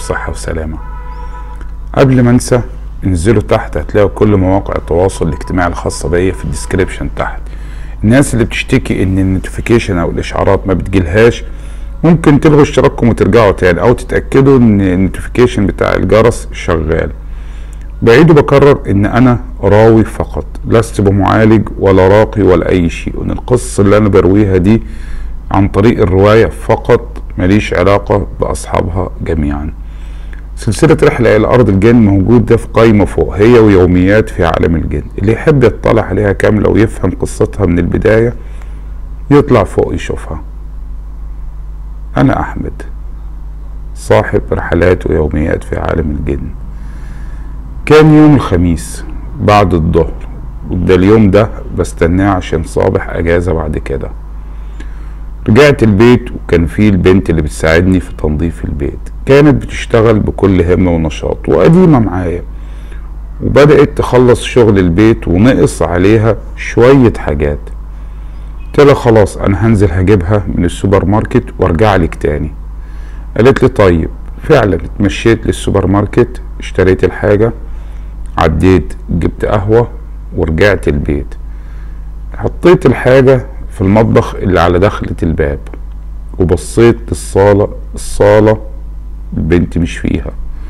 بصحة وسلامة قبل ما انسى انزلوا تحت هتلاقوا كل مواقع التواصل الاجتماعي الخاصة بيا في الديسكريبشن تحت الناس اللي بتشتكي ان النوتيفيكيشن او الاشعارات ما بتجيلهاش ممكن تلغوا اشتراككم وترجعوا تاني او تتأكدوا ان النوتيفيكيشن بتاع الجرس شغال بعيد وبكرر ان انا راوي فقط لست بمعالج ولا راقي ولا اي شيء وان القصة اللي انا برويها دي عن طريق الرواية فقط ماليش علاقة باصحابها جميعا سلسلة رحلة إلى أرض الجن موجودة في قائمة فوق هي ويوميات في عالم الجن اللي يحب يطلع عليها كاملة ويفهم قصتها من البداية يطلع فوق يشوفها أنا أحمد صاحب رحلات ويوميات في عالم الجن كان يوم الخميس بعد الظهر وده اليوم ده بستناه عشان صابح أجازة بعد كده رجعت البيت وكان في البنت اللي بتساعدني في تنظيف البيت كانت بتشتغل بكل همة ونشاط وقديمة معايا وبدأت تخلص شغل البيت ونقص عليها شوية حاجات قلت لها خلاص أنا هنزل هجيبها من السوبر ماركت وارجع لك تاني قالت لي طيب فعلا اتمشيت للسوبر ماركت اشتريت الحاجة عديت جبت قهوة ورجعت البيت حطيت الحاجة في المطبخ اللي على دخلة الباب وبصيت للصالة الصالة البنت مش فيها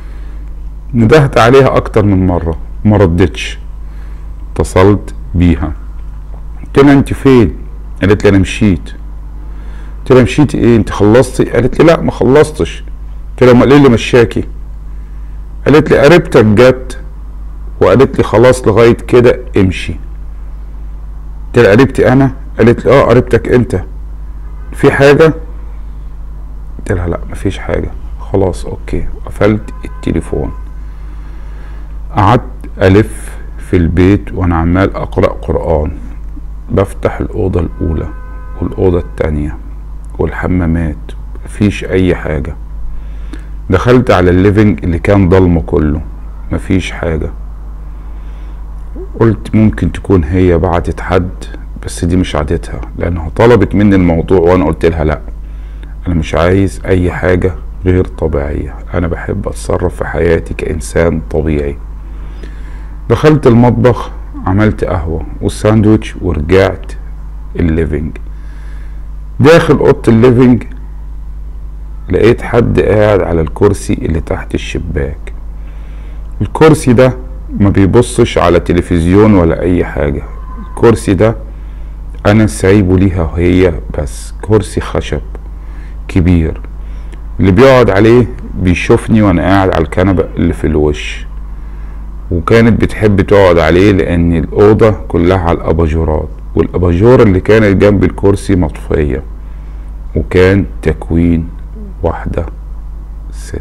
ندهت عليها أكتر من مرة ما ردتش اتصلت بيها قلت لها انت فين قالت لي انا مشيت قلت لها مشيتي ايه انت خلصتي قالت لي لا ما خلصتش قلت لها امال ايه اللي مشاكي قالت لي قريبتك جت وقالت لي خلاص لغايه كده امشي قلت لها قريبتي انا قالت لي اه قريبتك انت في حاجه قلت لها لا مفيش حاجه خلاص اوكي قفلت التليفون قعدت الف في البيت وانا عمال اقرا قران بفتح الاوضه الاولى والاوضه التانية والحمامات مفيش اي حاجه دخلت على الليفنج اللي كان ضلمه كله مفيش حاجه قلت ممكن تكون هي بعتت حد بس دي مش عادتها لانها طلبت مني الموضوع وانا قلت لها لا انا مش عايز اي حاجه غير طبيعيه انا بحب اتصرف في حياتي كانسان طبيعي دخلت المطبخ عملت قهوه والساندوتش ورجعت الليفينج داخل اوضه الليفينج لقيت حد قاعد على الكرسي اللي تحت الشباك الكرسي ده ما بيبصش على تلفزيون ولا اي حاجه الكرسي ده انا سايبه ليها هي بس كرسي خشب كبير اللي بيقعد عليه بيشوفني وانا قاعد على الكنبة اللي في الوش وكانت بتحب تقعد عليه لان الاوضة كلها على الاباجورات والاباجورة اللي كانت جنب الكرسي مطفية وكان تكوين واحدة ست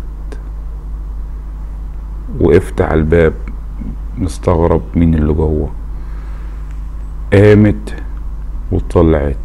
وقفت على الباب مستغرب مين اللي جوه قامت وطلعت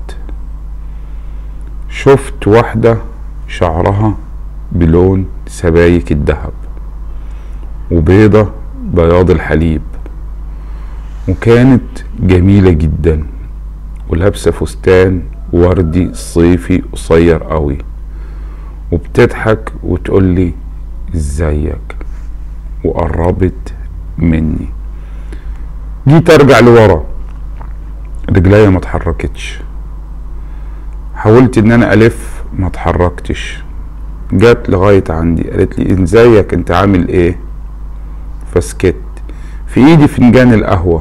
شفت واحدة شعرها بلون سبايك الذهب وبيضة بياض الحليب وكانت جميلة جدا ولابسة فستان وردي صيفي قصير قوي وبتضحك وتقولي ازيك وقربت مني جيت ارجع لورا رجليا ما اتحركتش حاولت ان انا الف ما اتحركتش جت لغايه عندي قالت لي ازيك انت عامل ايه فسكت في ايدي فنجان القهوه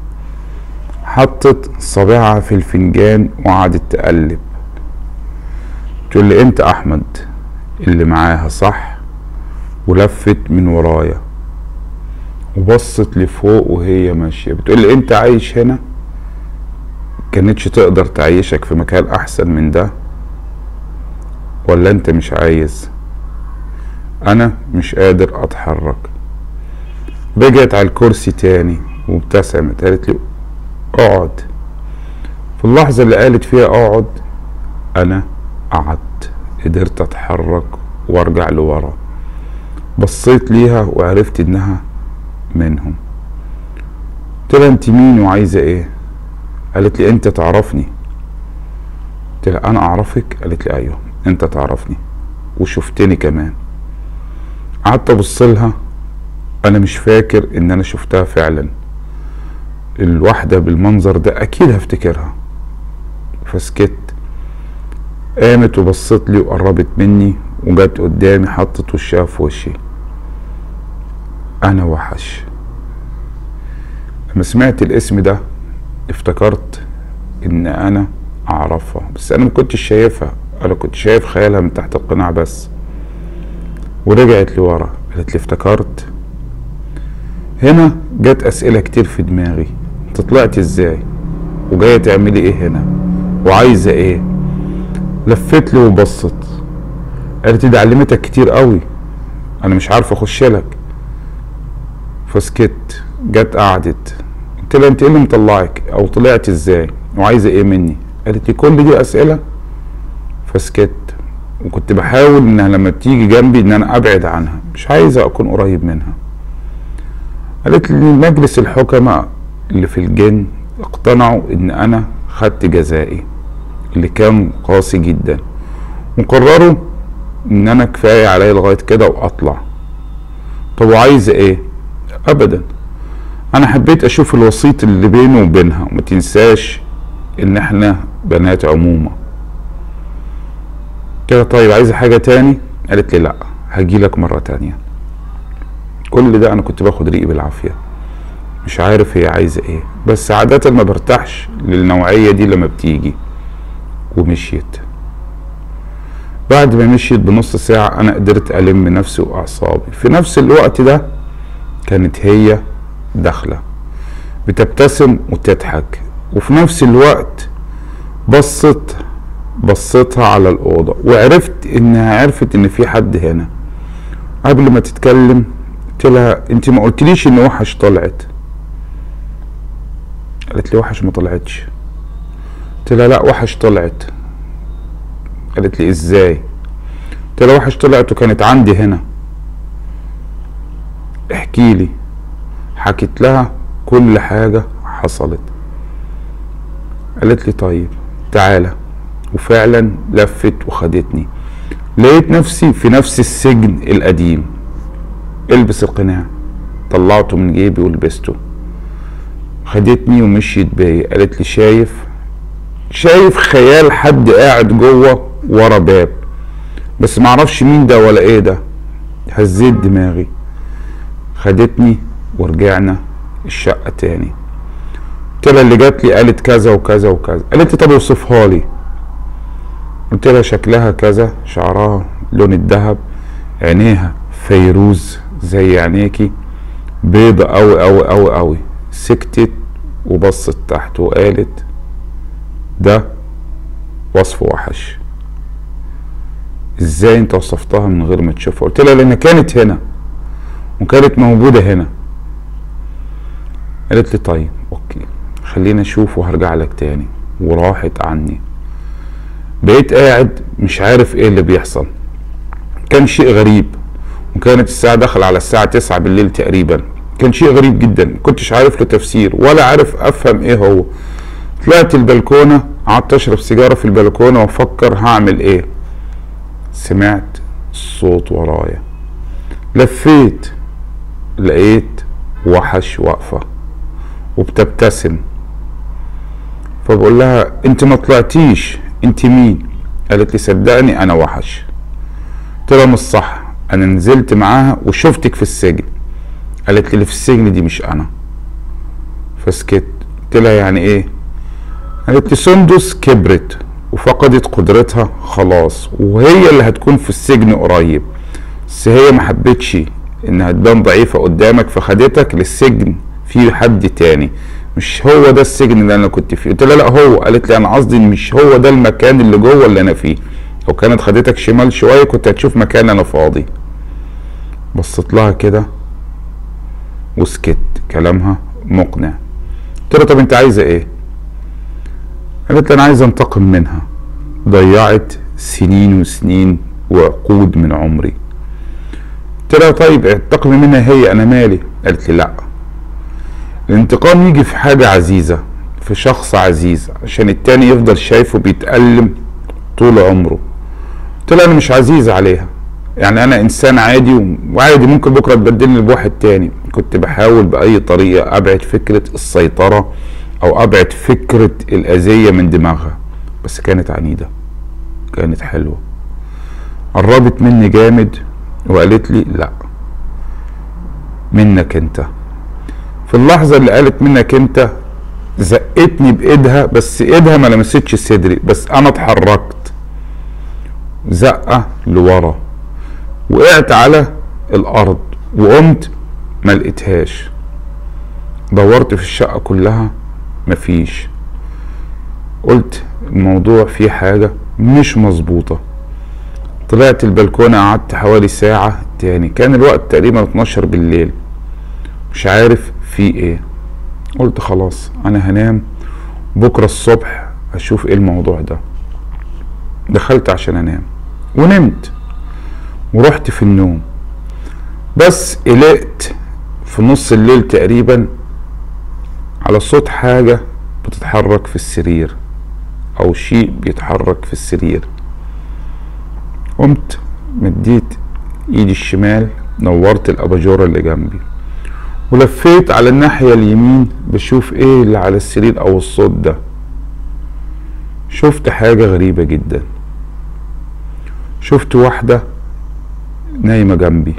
حطت صابعها في الفنجان وقعدت تقلب تقول لي انت احمد اللي معاها صح ولفت من ورايا وبصت لفوق وهي ماشيه بتقول لي انت عايش هنا كانتش تقدر تعيشك في مكان احسن من ده ولا انت مش عايز انا مش قادر اتحرك رجعت على الكرسي تاني وابتسمت قالت لي اقعد في اللحظة اللي قالت فيها اقعد انا قعدت قدرت اتحرك وارجع لورا بصيت ليها وعرفت انها منهم قلت لها انت مين وعايزة ايه قالت لي انت تعرفني قلت لها انا اعرفك قالت لي ايوه انت تعرفني وشفتني كمان قعدت ابص لها انا مش فاكر ان انا شفتها فعلا الواحدة بالمنظر ده اكيد هفتكرها فسكت قامت وبصت لي وقربت مني وجت قدامي حطت وشها في وشي انا وحش لما سمعت الاسم ده افتكرت ان انا اعرفها بس انا ما كنتش شايفها انا كنت شايف خيالها من تحت القناع بس ورجعت لورا قالت لي افتكرت هنا جت اسئله كتير في دماغي انت طلعت ازاي وجايه تعملي ايه هنا وعايزه ايه لفت لي وبصت قالت لي ده علمتك كتير قوي انا مش عارف اخش لك فسكت جت قعدت قلت لها انت ايه اللي مطلعك او طلعت ازاي وعايزه ايه مني قالت لي كل دي اسئله فسكت وكنت بحاول انها لما بتيجي جنبي ان انا ابعد عنها مش عايزه اكون قريب منها قالت لي مجلس الحكماء اللي في الجن اقتنعوا ان انا خدت جزائي اللي كان قاسي جدا وقرروا ان انا كفايه عليا لغايه كده واطلع طب وعايزه ايه ابدا انا حبيت اشوف الوسيط اللي بينه وبينها وما تنساش ان احنا بنات عمومه كده طيب عايزه حاجه تاني قالت لي لا هجيلك مره تانية كل ده انا كنت باخد ريقي بالعافيه مش عارف هي عايزه ايه بس عاده ما برتاحش للنوعيه دي لما بتيجي ومشيت بعد ما مشيت بنص ساعة أنا قدرت ألم نفسي وأعصابي في نفس الوقت ده كانت هي داخلة بتبتسم وتضحك وفي نفس الوقت بصت بصيتها على الأوضة وعرفت إنها عرفت إن في حد هنا قبل ما تتكلم قلت لها أنت ما قلتليش إن وحش طلعت قالت لي وحش ما طلعتش قلت لها لا وحش طلعت قالت لي ازاي قلت لها وحش طلعت وكانت عندي هنا احكي لي حكيت لها كل حاجة حصلت قالت لي طيب تعالى وفعلا لفت وخدتني لقيت نفسي في نفس السجن القديم البس القناع طلعته من جيبي ولبسته خدتني ومشيت بيا قالت لي شايف شايف خيال حد قاعد جوه ورا باب بس معرفش مين ده ولا ايه ده هزيت دماغي خدتني ورجعنا الشقة تاني قلت لها اللي جات لي قالت كذا وكذا وكذا قالت لي طب اوصفها لي قلت لها شكلها كذا شعرها لون الذهب عينيها فيروز زي عينيكي بيضة أوي أوي أوي أوي سكتت وبصت تحت وقالت ده وصف وحش ازاي انت وصفتها من غير ما تشوفها قلت لها لان كانت هنا وكانت موجودة هنا قالت لي طيب اوكي خلينا اشوف وهرجع لك تاني وراحت عني بقيت قاعد مش عارف ايه اللي بيحصل كان شيء غريب وكانت الساعة دخل على الساعة تسعة بالليل تقريبا كان شيء غريب جدا كنتش عارف له تفسير ولا عارف افهم ايه هو طلعت البلكونة قعدت اشرب سيجارة في البلكونة وافكر هعمل ايه سمعت الصوت ورايا لفيت لقيت وحش واقفة وبتبتسم فبقول لها انت ما طلعتيش انت مين قالت لي صدقني انا وحش قلت لها مش صح انا نزلت معاها وشفتك في السجن قالت لي اللي في السجن دي مش انا فسكت قلت لها يعني ايه قالت لي سندس كبرت وفقدت قدرتها خلاص وهي اللي هتكون في السجن قريب بس هي ما حبتش انها تبان ضعيفة قدامك فخدتك للسجن في حد تاني مش هو ده السجن اللي انا كنت فيه قلت لها لا هو قالت لي انا قصدي مش هو ده المكان اللي جوه اللي انا فيه لو كانت خدتك شمال شوية كنت هتشوف مكان انا فاضي بصيت لها كده وسكت كلامها مقنع قلت لها طب انت عايزه ايه قالت لي انا عايز انتقم منها ضيعت سنين وسنين وعقود من عمري قلت لها طيب انتقم منها هي انا مالي قالت لي لا الانتقام يجي في حاجة عزيزة في شخص عزيز عشان التاني يفضل شايفه بيتألم طول عمره قلت لها انا مش عزيز عليها يعني انا انسان عادي وعادي ممكن بكره تبدلني بواحد تاني كنت بحاول باي طريقه ابعد فكره السيطره او ابعد فكره الاذيه من دماغها بس كانت عنيده كانت حلوه قربت مني جامد وقالت لي لا منك انت في اللحظه اللي قالت منك انت زقتني بايدها بس ايدها ما لمستش صدري بس انا اتحركت زقه لورا وقعت على الارض وقمت ما لقيتهاش دورت في الشقه كلها مفيش قلت الموضوع فيه حاجه مش مظبوطه طلعت البلكونه قعدت حوالي ساعه تاني كان الوقت تقريبا 12 بالليل مش عارف في ايه قلت خلاص انا هنام بكره الصبح اشوف ايه الموضوع ده دخلت عشان انام ونمت ورحت في النوم بس قلقت في نص الليل تقريبا على صوت حاجة بتتحرك في السرير أو شيء بيتحرك في السرير قمت مديت ايدي الشمال نورت الاباجورة اللي جنبي ولفيت على الناحية اليمين بشوف ايه اللي على السرير او الصوت ده شفت حاجة غريبة جدا شفت واحدة نايمة جنبي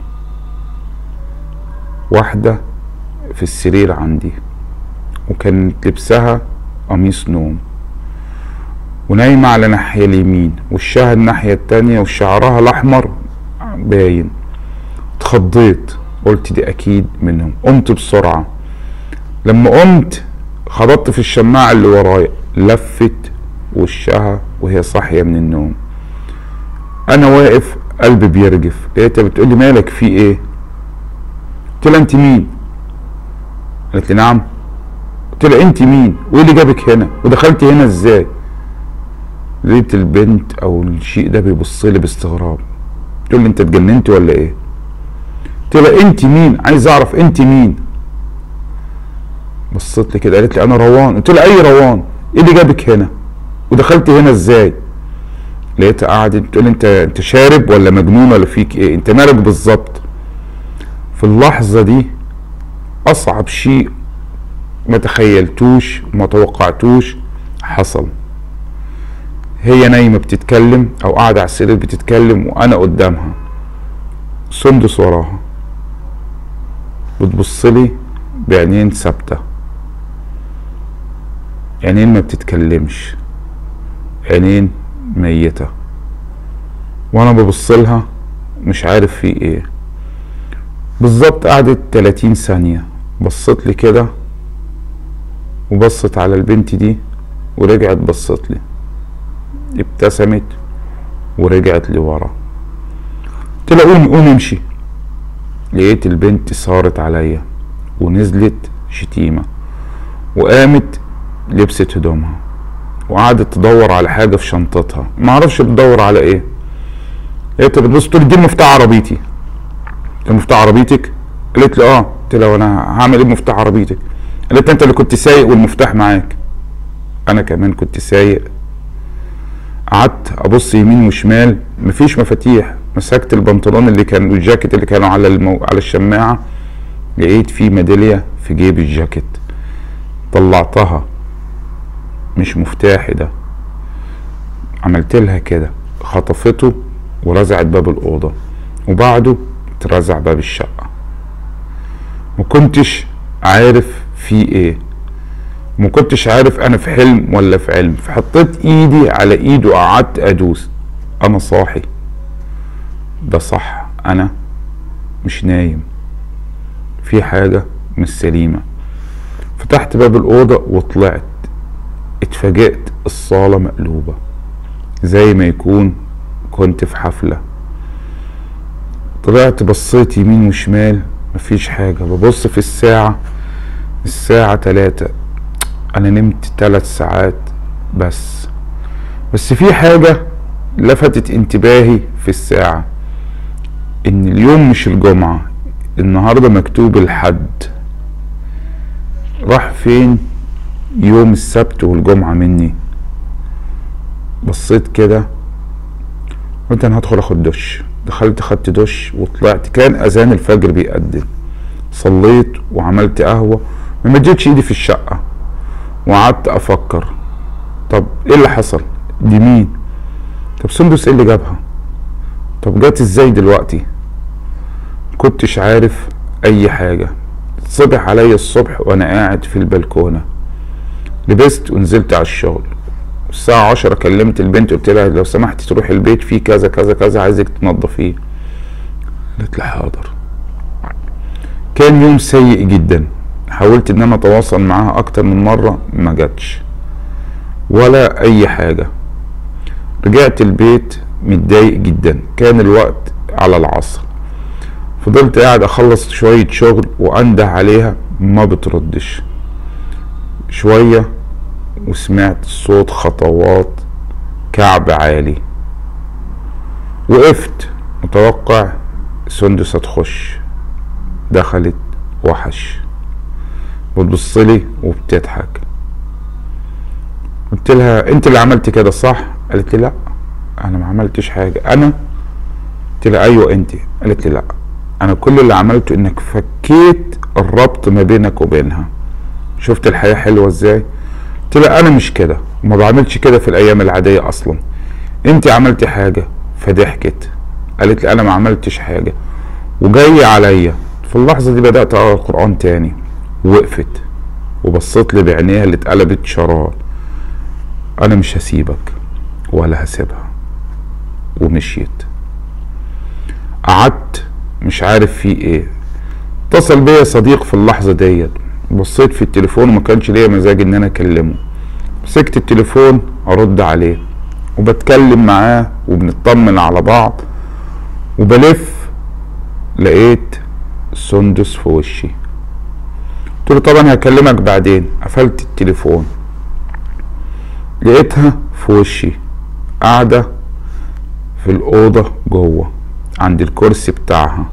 واحدة في السرير عندي وكانت لبسها قميص نوم ونايمة على ناحية اليمين وشها الناحية التانية وشعرها الأحمر باين اتخضيت قلت دي أكيد منهم قمت بسرعة لما قمت خبطت في الشماعة اللي ورايا لفت وشها وهي صاحية من النوم أنا واقف قلبي بيرجف لقيتها بتقول لي مالك في إيه؟ قلت لها أنت مين؟ قالت لي نعم قلت لها أنت مين؟ وإيه اللي جابك هنا؟ ودخلتي هنا إزاي؟ لقيت البنت او الشيء ده بيبص لي باستغراب تقول لي انت اتجننت ولا ايه قلت لها انت مين عايز اعرف انت مين بصيت لي كده قالت لي انا روان قلت لها اي روان ايه اللي جابك هنا ودخلت هنا ازاي لقيتها قاعدة بتقول لي انت انت شارب ولا مجنون ولا فيك ايه انت مالك بالظبط في اللحظة دي اصعب شيء ما تخيلتوش وما توقعتوش حصل هي نايمة بتتكلم أو قاعدة على السرير بتتكلم وأنا قدامها سندس وراها بتبصلي بعينين ثابتة عينين ما بتتكلمش عينين ميتة وأنا ببصلها مش عارف في إيه بالظبط قعدت تلاتين ثانية بصت لي كده وبصت على البنت دي ورجعت بصت لي ابتسمت ورجعت لورا قلت لها قومي قومي امشي لقيت البنت صارت عليا ونزلت شتيمة وقامت لبست هدومها وقعدت تدور على حاجة في شنطتها معرفش بتدور على ايه لقيتها بتبص تقول دي مفتاح عربيتي قلت مفتاح عربيتك قالت لي اه قلت لها وانا هعمل ايه بمفتاح عربيتك قالت انت اللي كنت سايق والمفتاح معاك انا كمان كنت سايق قعدت ابص يمين وشمال مفيش مفاتيح مسكت البنطلون اللي كان والجاكيت اللي كانوا على المو... على الشماعه لقيت فيه ميداليه في جيب الجاكيت طلعتها مش مفتاحي ده عملت لها كده خطفته ورزعت باب الاوضه وبعده اترزع باب الشقه ما كنتش عارف في ايه ما كنتش عارف انا في حلم ولا في علم فحطيت ايدي على ايده وقعدت ادوس انا صاحي ده صح انا مش نايم في حاجة مش سليمة فتحت باب الأوضة وطلعت اتفاجئت الصالة مقلوبة زي ما يكون كنت في حفلة طلعت بصيت يمين وشمال مفيش حاجة ببص في الساعة الساعة تلاتة انا نمت ثلاث ساعات بس بس في حاجة لفتت انتباهي في الساعة ان اليوم مش الجمعة النهاردة مكتوب الحد راح فين يوم السبت والجمعة مني بصيت كده قلت انا هدخل اخد دش دخلت خدت دش وطلعت كان اذان الفجر بيأذن صليت وعملت قهوة ما مديتش ايدي في الشقة وقعدت افكر طب ايه اللي حصل دي مين طب سندس ايه اللي جابها طب جت ازاي دلوقتي كنتش عارف اي حاجة صبح عليا الصبح وانا قاعد في البلكونة لبست ونزلت على الشغل الساعة عشرة كلمت البنت قلت لها لو سمحتي تروحي البيت فيه كذا كذا كذا عايزك تنظفيه قالت لي حاضر كان يوم سيء جدا حاولت ان انا اتواصل معاها اكتر من مرة ما جاتش ولا اي حاجة رجعت البيت متضايق جدا كان الوقت على العصر فضلت قاعد اخلص شوية شغل وانده عليها ما بتردش شوية وسمعت صوت خطوات كعب عالي وقفت متوقع سندس هتخش دخلت وحش بتبصلي وبتضحك قلت لها انت اللي عملت كده صح قالت لي لا انا ما عملتش حاجه انا قلت لها ايوه انت قالت لي لا انا كل اللي عملته انك فكيت الربط ما بينك وبينها شفت الحياه حلوه ازاي قلت لها انا مش كده وما بعملش كده في الايام العاديه اصلا انت عملتي حاجه فضحكت قالت لي انا ما عملتش حاجه وجاي عليا في اللحظه دي بدات اقرا القران تاني وقفت وبصت لي بعينيها اللي اتقلبت شرار انا مش هسيبك ولا هسيبها ومشيت قعدت مش عارف في ايه اتصل بيا صديق في اللحظه ديت بصيت في التليفون وما كانش ليا مزاج ان انا اكلمه مسكت التليفون ارد عليه وبتكلم معاه وبنطمن على بعض وبلف لقيت سندس في وشي قلت له طبعا هكلمك بعدين قفلت التليفون لقيتها في وشي قاعدة في الأوضة جوه عند الكرسي بتاعها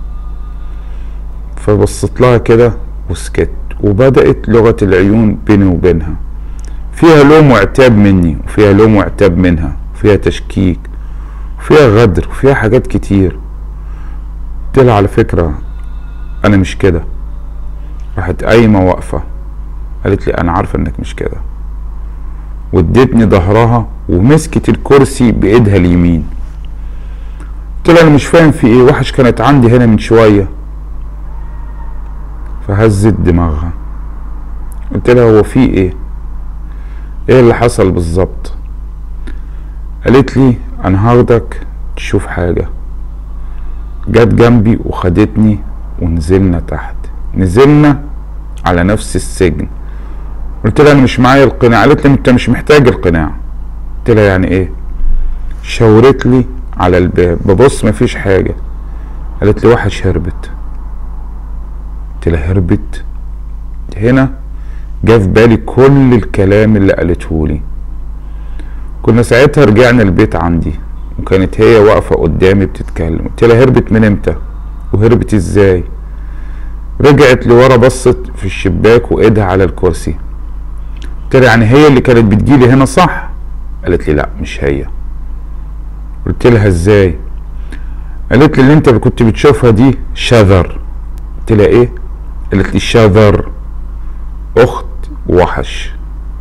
فبصيت لها كده وسكت وبدأت لغة العيون بيني وبينها فيها لوم وعتاب مني وفيها لوم وعتاب منها وفيها تشكيك وفيها غدر وفيها حاجات كتير قلت لها على فكرة أنا مش كده راحت قايمة واقفة قالت لي أنا عارفة إنك مش كده وادتني ظهرها ومسكت الكرسي بإيدها اليمين قلت لها أنا مش فاهم في إيه وحش كانت عندي هنا من شوية فهزت دماغها قلت لها هو في ايه ايه اللي حصل بالظبط قالت لي انا هاخدك تشوف حاجة جت جنبي وخدتني ونزلنا تحت نزلنا على نفس السجن قلت لها انا مش معايا القناع قالت لي انت مش محتاج القناع قلت لها يعني ايه شاورت لي على الباب ببص مفيش حاجة قالت لي وحش هربت قلت لها هربت هنا جه في بالي كل الكلام اللي قالته لي كنا ساعتها رجعنا البيت عندي وكانت هي واقفة قدامي بتتكلم قلت لها هربت من امتى وهربت ازاي رجعت لورا بصت في الشباك وايدها على الكرسي قلت لها يعني هي اللي كانت بتجيلي هنا صح قالت لي لا مش هي قلت لها ازاي قالت لي اللي انت كنت بتشوفها دي شذر قلت لها ايه قالت لي شذر اخت وحش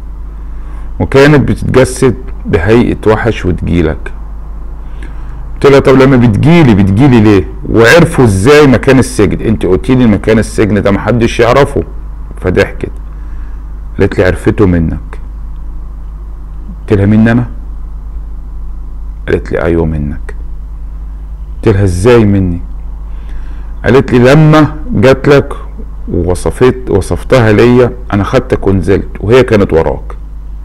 وكانت بتتجسد بهيئة وحش وتجيلك قلت لها طب لما بتجيلي بتجيلي ليه وعرفوا ازاي مكان السجن انت قلتي لي مكان السجن ده محدش يعرفه فضحكت قالت لي عرفته منك قلت لها مني انا قالت لي ايوه منك قلت لها ازاي مني قالت لي لما جات لك ووصفت وصفتها ليا انا خدتك ونزلت وهي كانت وراك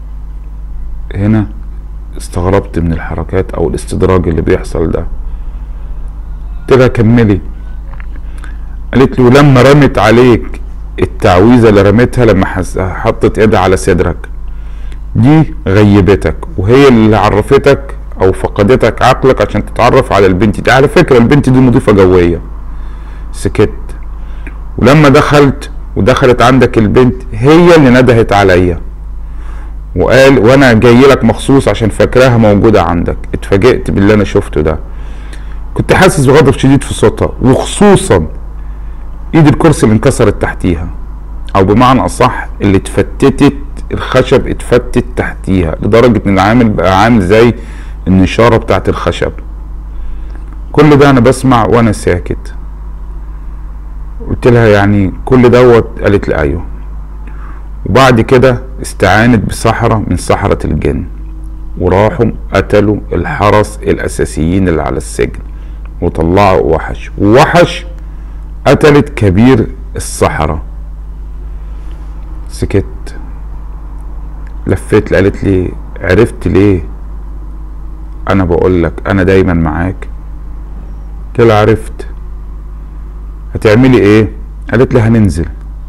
هنا استغربت من الحركات او الاستدراج اللي بيحصل ده قلت لها كملي قالت لي ولما رمت عليك التعويذه اللي رميتها لما حطت ايدها على صدرك دي غيبتك وهي اللي عرفتك او فقدتك عقلك عشان تتعرف على البنت دي على فكره البنت دي مضيفه جويه سكت ولما دخلت ودخلت عندك البنت هي اللي ندهت عليا وقال وانا جاي لك مخصوص عشان فاكراها موجوده عندك اتفاجئت باللي انا شفته ده كنت حاسس بغضب شديد في صوتها وخصوصا ايد الكرسي اللي انكسرت تحتيها او بمعنى اصح اللي اتفتتت الخشب اتفتت تحتيها لدرجة ان العامل بقى عامل زي النشارة بتاعت الخشب كل ده انا بسمع وانا ساكت قلت لها يعني كل دوت قالت لي ايوه وبعد كده استعانت بسحرة من سحرة الجن وراحوا قتلوا الحرس الاساسيين اللي على السجن وطلعوا وحش ووحش قتلت كبير السحرة سكت لفيت قالت لي عرفت ليه انا بقول لك انا دايما معاك قلت لها عرفت هتعملي ايه قالت لي هننزل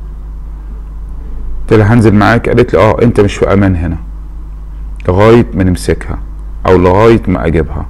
قلت لها هنزل معاك قالت لي اه انت مش في امان هنا لغايه ما نمسكها او لغايه ما اجيبها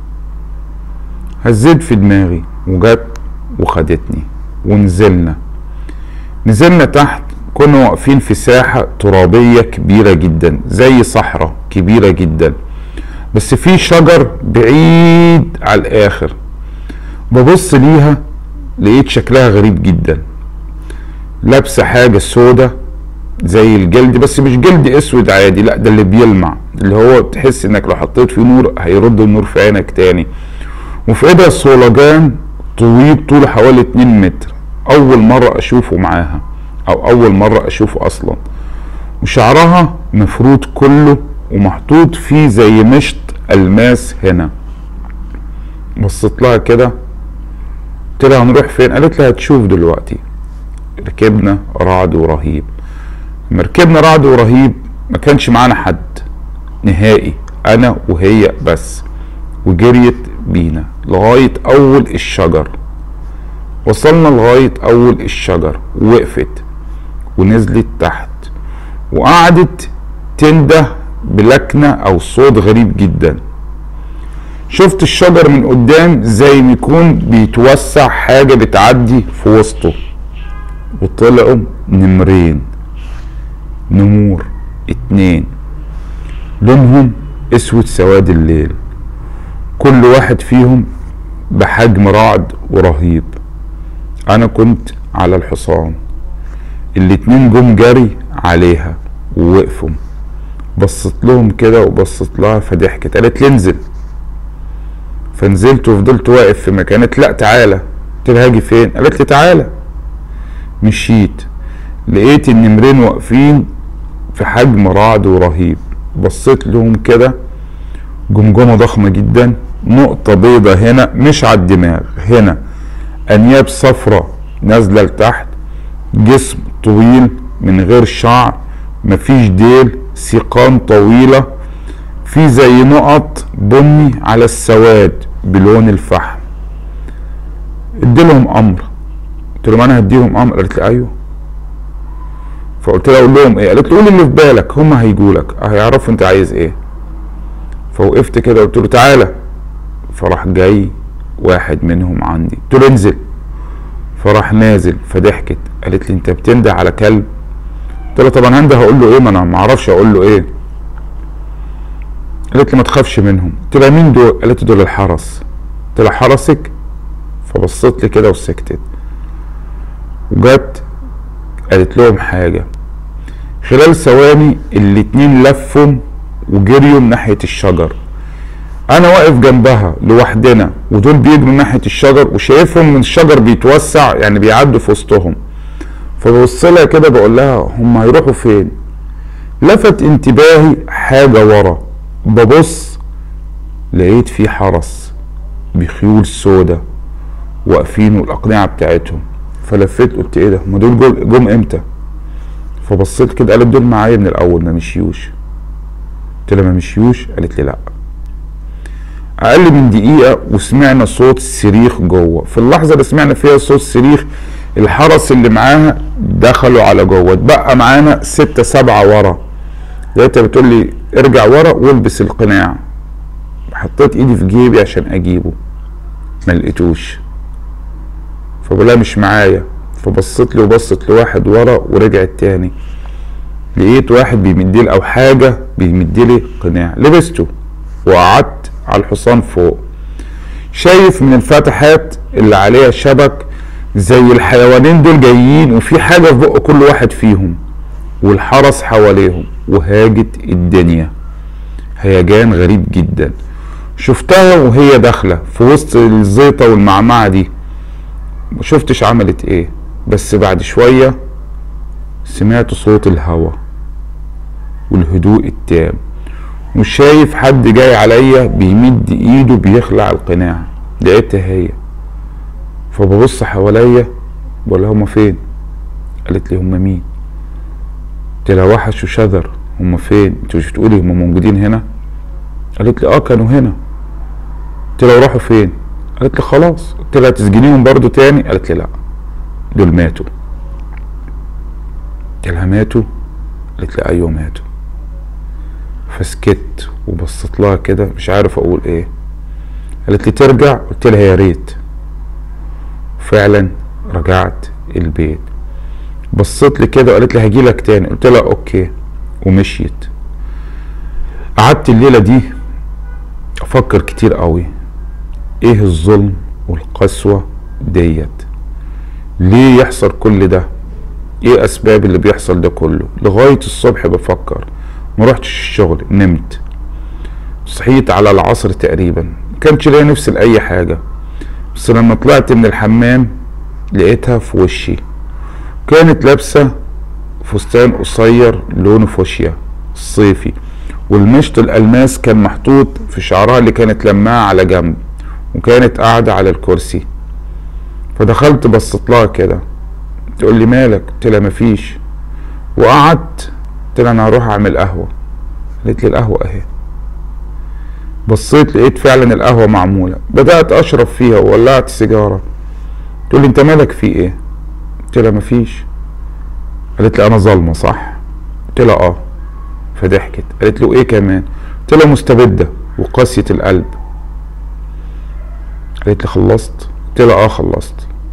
هزيت في دماغي وجت وخدتني ونزلنا نزلنا تحت كنا واقفين في ساحة ترابية كبيرة جدا زي صحراء كبيرة جدا بس في شجر بعيد على الآخر ببص ليها لقيت شكلها غريب جدا لابسة حاجة سودة زي الجلد بس مش جلد اسود عادي لا ده اللي بيلمع اللي هو تحس انك لو حطيت فيه نور هيرد النور في عينك تاني وفي ايدها صولجان طويل طوله حوالي 2 متر اول مرة اشوفه معاها او اول مرة اشوفه اصلا وشعرها مفروض كله ومحطوط فيه زي مشط الماس هنا بصيت لها كده قلت لها هنروح فين قالت لي هتشوف دلوقتي ركبنا رعد ورهيب لما ركبنا رعد ورهيب ما كانش معانا حد نهائي انا وهي بس وجريت بينا لغاية اول الشجر وصلنا لغاية اول الشجر وقفت ونزلت تحت وقعدت تنده بلكنة او صوت غريب جدا شفت الشجر من قدام زي ما يكون بيتوسع حاجة بتعدي في وسطه وطلعوا نمرين نمور اتنين لونهم اسود سواد الليل كل واحد فيهم بحجم رعد ورهيب انا كنت على الحصان الاتنين جم جري عليها ووقفوا بصت لهم كده وبصت لها فضحكت قالت لي انزل فنزلت وفضلت واقف في مكاني قالت لا تعالى قلت لها هاجي فين قالت لي تعالى مشيت لقيت النمرين واقفين في حجم رعد ورهيب بصيت لهم كده جمجمه ضخمه جدا نقطه بيضه هنا مش على الدماغ هنا انياب صفرة نازله لتحت جسم طويل من غير شعر مفيش ديل سيقان طويله في زي نقط بني على السواد بلون الفحم اديلهم امر قلت لهم انا هديهم امر قالت لي ايوه فقلت لها اقول لهم ايه قالت لي قول اللي في بالك هم هيجوا لك هيعرفوا انت عايز ايه فوقفت كده قلت له تعالى فراح جاي واحد منهم عندي قلت له انزل فراح نازل فضحكت قالت لي انت بتنده على كلب قلت لها طبعا هنده هقول له ايه ما انا ما اعرفش اقول له ايه قالت لي ما تخافش منهم قلت لها مين دول قالت لي دول الحرس قلت لها حرسك فبصت لي كده وسكتت وجت قالت لهم حاجة خلال ثواني الاتنين لفوا وجريوا ناحية الشجر انا واقف جنبها لوحدنا ودول بيجروا ناحية الشجر وشايفهم من الشجر بيتوسع يعني بيعدوا في وسطهم فببص لها كده بقول لها هم هيروحوا فين لفت انتباهي حاجة ورا ببص لقيت في حرس بخيول سودة واقفين والاقنعة بتاعتهم فلفيت قلت ايه ده هم دول جم, جم امتى فبصيت كده قالت دول معايا من الاول ما مشيوش قلت لها ما مشيوش قالت لي لا اقل من دقيقة وسمعنا صوت صريخ جوه في اللحظة اللي سمعنا فيها صوت صريخ الحرس اللي معاها دخلوا على جوه اتبقى معانا ستة سبعة ورا لقيتها بتقول لي ارجع ورا والبس القناع حطيت ايدي في جيبي عشان اجيبه ما لقيتوش فبقولها مش معايا فبصت لي وبصت لواحد ورا ورجعت تاني لقيت واحد بيمدلي او حاجة بيمدلي قناع لبسته وقعدت على الحصان فوق شايف من الفتحات اللي عليها الشبك زي الحيوانين دول جايين وفي حاجة في بق كل واحد فيهم والحرس حواليهم وهاجت الدنيا هيجان غريب جدا شفتها وهي داخلة في وسط الزيطة والمعمعة دي ما شفتش عملت ايه بس بعد شوية سمعت صوت الهوا والهدوء التام مش شايف حد جاي عليا بيمد ايده بيخلع القناع لقيتها هي فببص حواليا بقول لها هما فين قالت لي هما مين قلت لها وحش وشذر هما فين انت مش بتقولي هما موجودين هنا قالت لي اه كانوا هنا قلت لها وراحوا فين قالت لي خلاص قلت لها تسجنيهم برضو تاني قالت لي لا دول ماتوا قلت لها ماتوا قالت لي ايوه ماتوا فسكت وبصيت لها كده مش عارف اقول ايه قالت لي ترجع قلت لها يا ريت فعلا رجعت البيت بصيت لي كده وقالت لي هجيلك تاني قلت لها اوكي ومشيت قعدت الليلة دي افكر كتير قوي ايه الظلم والقسوة ديت ليه يحصل كل ده ايه اسباب اللي بيحصل ده كله لغاية الصبح بفكر ما رحتش الشغل نمت صحيت على العصر تقريبا كانش ليا نفس لاي حاجة بس لما طلعت من الحمام لقيتها في وشي كانت لابسة فستان قصير لونه فوشيا صيفي والمشط الألماس كان محطوط في شعرها اللي كانت لماها على جنب وكانت قاعدة على الكرسي فدخلت بصيت لها كده تقول لي مالك قلت لها مفيش وقعدت قلت لها انا هروح اعمل قهوه قالت لي القهوه اهي بصيت لقيت فعلا القهوه معموله بدات اشرب فيها وولعت سيجاره تقول لي انت مالك في ايه قلت لها مفيش قالت لي انا ظالمه صح قلت لها اه فضحكت قالت له ايه كمان قلت لها مستبده وقاسيه القلب قالت لي خلصت قلت لها اه خلصت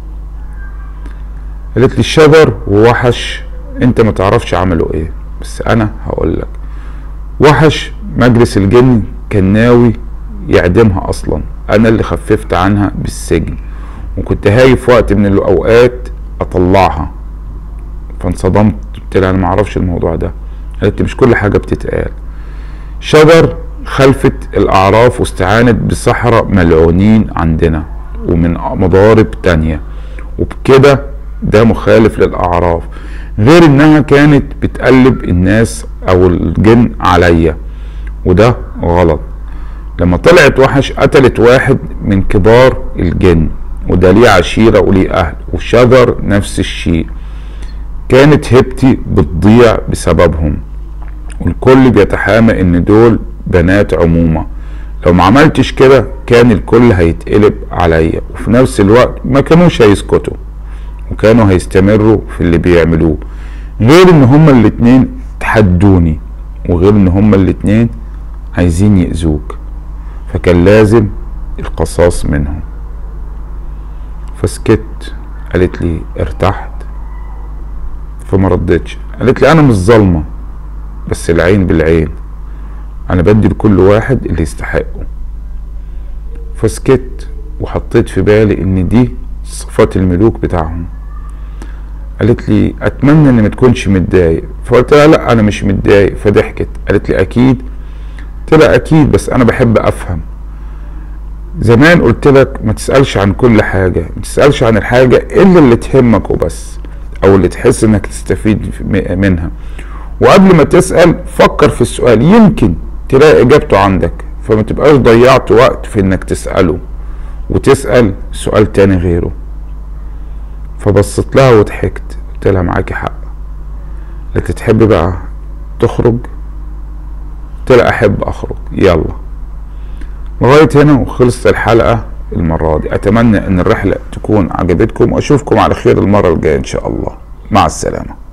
قالت لي الشجر ووحش انت ما تعرفش عملوا ايه بس انا هقول لك وحش مجلس الجن كان ناوي يعدمها اصلا انا اللي خففت عنها بالسجن وكنت هايف وقت من الاوقات اطلعها فانصدمت قلت لها انا ما اعرفش الموضوع ده قالت لي مش كل حاجه بتتقال شجر خلفت الاعراف واستعانت بسحرة ملعونين عندنا ومن مضارب تانية وبكده ده مخالف للاعراف غير انها كانت بتقلب الناس او الجن عليا وده غلط لما طلعت وحش قتلت واحد من كبار الجن وده ليه عشيرة وليه أهل وشجر نفس الشيء كانت هبتي بتضيع بسببهم والكل بيتحامى ان دول بنات عمومة لو ما عملتش كده كان الكل هيتقلب عليا وفي نفس الوقت ما كانوش هيسكتوا وكانوا هيستمروا في اللي بيعملوه غير ان هما الاتنين تحدوني وغير ان هما الاتنين عايزين يأذوك فكان لازم القصاص منهم فسكت قالت لي ارتحت فما ردتش قالت لي انا مش ظالمه بس العين بالعين انا بدي لكل واحد اللي يستحقه فسكت وحطيت في بالي ان دي صفات الملوك بتاعهم قالت لي اتمنى ان ما تكونش متضايق فقلت لها لا انا مش متضايق فضحكت قالت لي اكيد قلت لها اكيد بس انا بحب افهم زمان قلت لك ما تسالش عن كل حاجه ما تسالش عن الحاجه الا اللي تهمك وبس او اللي تحس انك تستفيد منها وقبل ما تسال فكر في السؤال يمكن تلاقي اجابته عندك فما تبقاش ضيعت وقت في انك تساله وتسال سؤال تاني غيره فبصيت لها وضحكت قلت لها معاكي حق لكن تحب بقى تخرج قلت لها احب اخرج يلا لغايه هنا وخلصت الحلقه المره دي اتمنى ان الرحله تكون عجبتكم واشوفكم على خير المره الجايه ان شاء الله مع السلامه